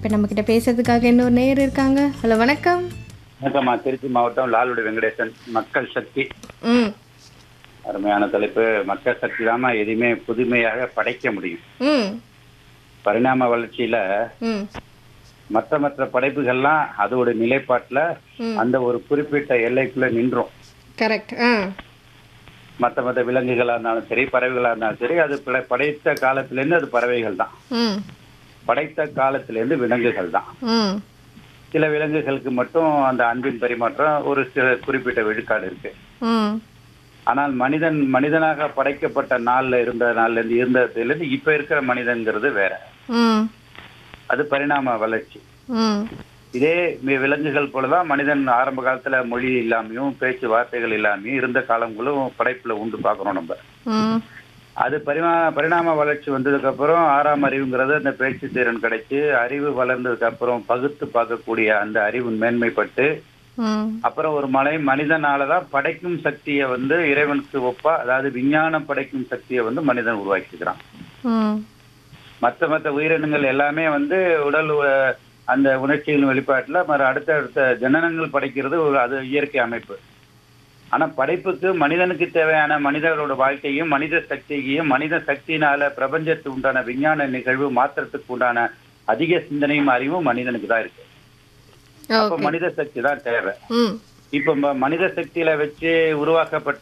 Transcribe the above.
இப்போ நம்மக்கிட்ட பேசுறதுக்காக இன்னொரு நேர் இருக்காங்க ஹலோ வணக்கம் வணக்கம்மா திருச்சி மாவட்டம் லால்குடி வெங்கடேசன் மக்கள் சக்தி ம் அருமையான தலைப்பு மக்கள் சக்தி தாம எதுவுமே புதுமையாக படைக்க முடியும் ம் பரிணாம வளர்ச்சியில ம் மற்ற மற்ற படைப்புகள்லாம் அதோட நிலைப்பாட்டுல ம். அந்த ஒரு குறிப்பிட்ட எல்லைக்குள்ள நின்றோம் கரெக்ட் ஆ மற்ற மற்ற விலங்குகளா இருந்தாலும் சரி பறவைகளா இருந்தாலும் சரி அது பிழ- படைத்த காலத்திலேருந்து அது பறவைகள் தான் ம் படைத்த காலத்திலேருந்து விலங்குகள் தான் ம் சில விலங்குகளுக்கு மட்டும் அந்த அன்பின் பரிமாற்றம் ஒரு சில குறிப்பிட்ட விழுக்காடு இருக்கு ம் ஆனால் மனிதன் மனிதனாக படைக்கப்பட்ட நாள்ல இருந்த நாள்ல இருந்து இருந்ததுல இருந்து இப்ப இருக்கிற மனிதன்கிறது வேற ம் அது பரிணாம வளர்ச்சி ம் இதே வி- விலங்குகள் போலதான் மனிதன் ஆரம்ப காலத்துல மொழி இல்லாமையும் பேச்சு வார்த்தைகள் இல்லாமையும் இருந்த காலங்களும் படைப்புல உண்டு பார்க்கறோம் நம்ம ம் அது பரிமா பரிணாம வளர்ச்சி வந்ததுக்கு அப்புறம் ஆறாம் அறிவுங்கிறது அந்த பேச்சு திறன் கிடைச்சு அறிவு வளர்ந்ததுக்கு அப்புறம் பகுத்து பார்க்கக்கூடிய அந்த அறிவு மேன்மைப்பட்டு ம் அப்புறம் ஒரு மலை மனிதனாலதான் படைக்கும் சக்தியை வந்து இறைவனுக்கு ஒப்பா அதாவது விஞ்ஞானம் படைக்கும் சக்தியை வந்து மனிதன் உருவாக்கிக்கிறான் ம் மற்ற மற்ற உயிரினங்கள் எல்லாமே வந்து உடல் உ- அந்த உணர்ச்சிகளின் வெளிப்பாட்டுல மறு அடுத்த அடுத்த ஜனனங்கள் படைக்கிறது ஒரு அது இயற்கை அமைப்பு ஆனா படைப்புக்கு மனிதனுக்கு தேவையான மனிதர்களோட வாழ்க்கையும் மனித சக்தியையும் மனித சக்தியினால பிரபஞ்சத்துக்கு உண்டான விஞ்ஞான நிகழ்வு மாத்திரத்துக்கு உண்டான அதிக சிந்தனையும் அறிவும் மனிதனுக்கு தான் இருக்கு அப்ப ஓகே மனித சக்தி தான் தேவை ம் இப்ப ம- மனித சக்தியில வச்சு உருவாக்கப்பட்ட